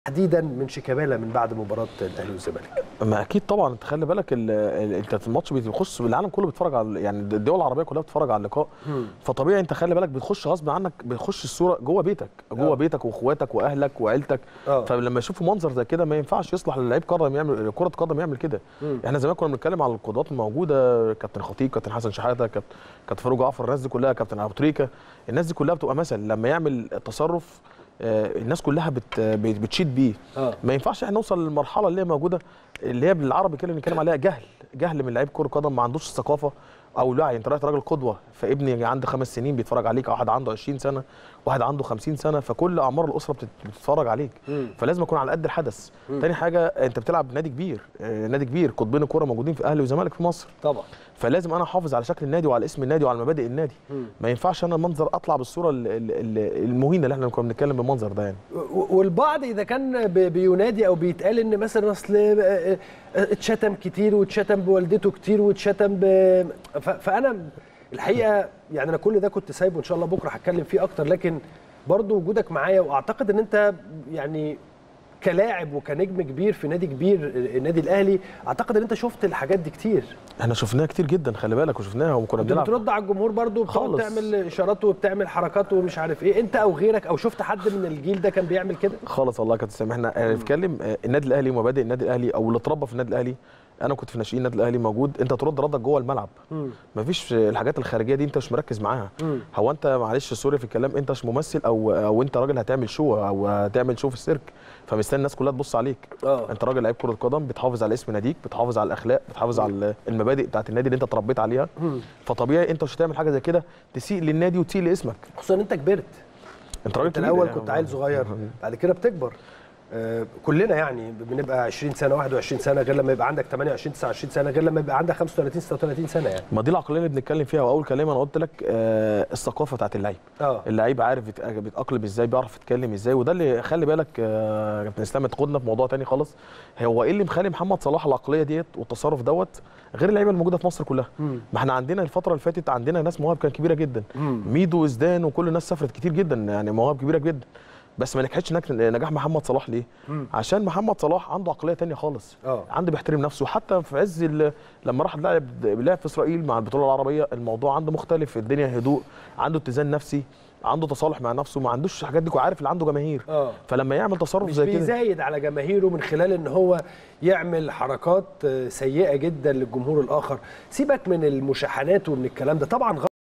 تحديدا من شيكابالا من بعد مباراه الاهلي والزمالك ما اكيد طبعا انت خلي بالك ال- ال- انت الماتش بيخش العالم كله بيتفرج على يعني الدول العربيه كلها بتتفرج على اللقاء فطبيعي انت خلي بالك بتخش غصب عنك بتخش الصوره جوه بيتك جوه آه. بيتك واخواتك واهلك وعيلتك اه فلما يشوفوا منظر زي كده ما ينفعش يصلح للعيب قدم يعمل كره قدم يعمل كده مم. احنا زمان كنا بنتكلم على القدرات الموجوده كابتن خطيب كابتن حسن شحاته كابتن كابتن فاروق جعفر الناس دي كلها كابتن ابو تريكه الناس دي كلها بتبقى مثل لما يعمل تصرف آه، الناس كلها بت بت- بتشيد بيه اه ما ينفعش احنا نوصل للمرحله اللي هي موجوده اللي هي بالعربي كده بنتكلم عليها جهل جهل من لعيب كره قدم ما عندوش الثقافه او لا انت رايح راجل قدوه فابني عنده خمس سنين بيتفرج عليك واحد عنده 20 سنه واحد عنده 50 سنه فكل اعمار الاسره بتت- بتتفرج عليك مم. فلازم اكون على قد الحدث مم. تاني حاجه انت بتلعب نادي كبير آه، نادي كبير قطبين الكوره موجودين في اهلي وزمالك في مصر طبعا فلازم انا احافظ على شكل النادي وعلى اسم النادي وعلى مبادئ النادي مم. ما ينفعش انا منظر اطلع بالصوره ال- ال- ال- المهينه اللي احنا كنا بنتكلم بالمنظر ده يعني و- والبعض اذا كان ب- بينادي او بيتقال ان مثلا اصل آه، آه، اتشتم كتير واتشتم بوالدته كتير واتشتم ب... ف- فانا الحقيقه يعني انا كل ده كنت سايبه ان شاء الله بكره هتكلم فيه اكتر لكن برضو وجودك معايا واعتقد ان انت يعني كلاعب وكنجم كبير في نادي كبير النادي الاهلي اعتقد ان انت شفت الحاجات دي كتير احنا شفناها كتير جدا خلي بالك وشفناها وكنا كنت بنلعب بترد على الجمهور برضو بتقعد خالص. تعمل اشارات وبتعمل حركات ومش عارف ايه انت او غيرك او شفت حد من الجيل ده كان بيعمل كده خالص والله يا كابتن سامح احنا آه، بنتكلم آه، النادي الاهلي ومبادئ النادي الاهلي او اللي اتربى في النادي الاهلي انا كنت في ناشئين النادي الاهلي موجود انت ترد ردك جوه الملعب مم. مفيش الحاجات الخارجيه دي انت مش مركز معاها مم. هو انت معلش سوري في الكلام انت مش ممثل او او انت راجل هتعمل شو او هتعمل شو في السيرك فمستني الناس كلها تبص عليك اه انت راجل لعيب كره قدم بتحافظ على اسم ناديك بتحافظ على الاخلاق بتحافظ على المبادئ بتاعت النادي اللي انت اتربيت عليها مم. فطبيعي انت مش هتعمل حاجه زي كده تسيء للنادي وتسيء لاسمك خصوصا انت كبرت انت راجل انت كبير الاول يعني. كنت عيل صغير بعد كده بتكبر آه، كلنا يعني بنبقى 20 سنه 21 سنه غير لما يبقى عندك 28 29 سنه غير لما يبقى عندك 35 36 سنه يعني ما دي العقليه اللي بنتكلم فيها واول كلام انا قلت لك آه الثقافه بتاعت اللعيب اه اللعيب عارف يت- بيتاقلم ازاي بيعرف يتكلم ازاي وده اللي خلي بالك آه، كابتن اسلام تاخدنا في موضوع تاني خالص هو ايه اللي مخلي محمد صلاح العقليه ديت والتصرف دوت غير اللعيبه الموجوده في مصر كلها مم. ما احنا عندنا الفتره اللي فاتت عندنا ناس مواهب كانت كبيره جدا مم. ميدو وزدان وكل الناس سافرت كتير جدا يعني مواهب كبيره جدا بس ما نجحتش نك- نجاح محمد صلاح ليه؟ مم. عشان محمد صلاح عنده عقليه تانية خالص اه عنده بيحترم نفسه حتى في عز ال- لما راح لعب لعب في اسرائيل مع البطوله العربيه الموضوع عنده مختلف الدنيا هدوء عنده اتزان نفسي عنده تصالح مع نفسه ما عندوش الحاجات دي عارف اللي عنده جماهير اه فلما يعمل تصرف مش زي كده بيزايد على جماهيره من خلال ان هو يعمل حركات آه، سيئه جدا للجمهور الاخر سيبك من المشاحنات ومن الكلام ده طبعا